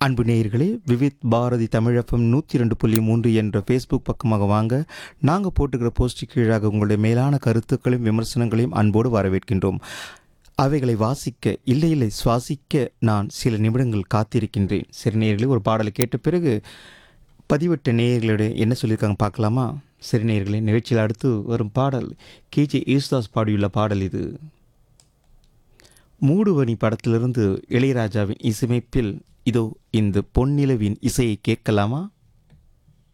அன்பு நேயர்களே விவித் பாரதி தமிழப்பம் நூற்றி ரெண்டு புள்ளி மூன்று என்ற ஃபேஸ்புக் பக்கமாக வாங்க நாங்கள் போட்டுக்கிற போஸ்ட் கீழாக உங்களுடைய மேலான கருத்துக்களையும் விமர்சனங்களையும் அன்போடு வரவேற்கின்றோம் அவைகளை வாசிக்க இல்லை இல்லை சுவாசிக்க நான் சில நிமிடங்கள் காத்திருக்கின்றேன் சரி நேயர்களே ஒரு பாடலை கேட்ட பிறகு பதிவிட்ட நேயர்களோட என்ன சொல்லியிருக்காங்க பார்க்கலாமா சரி நேயர்களே நிகழ்ச்சியில் அடுத்து வரும் பாடல் கேஜே யேசுதாஸ் பாடியுள்ள பாடல் இது மூடுவனி படத்திலிருந்து இளையராஜாவின் இசையமைப்பில் இதோ இந்த பொன்னிலவின் இசையை கேட்கலாமா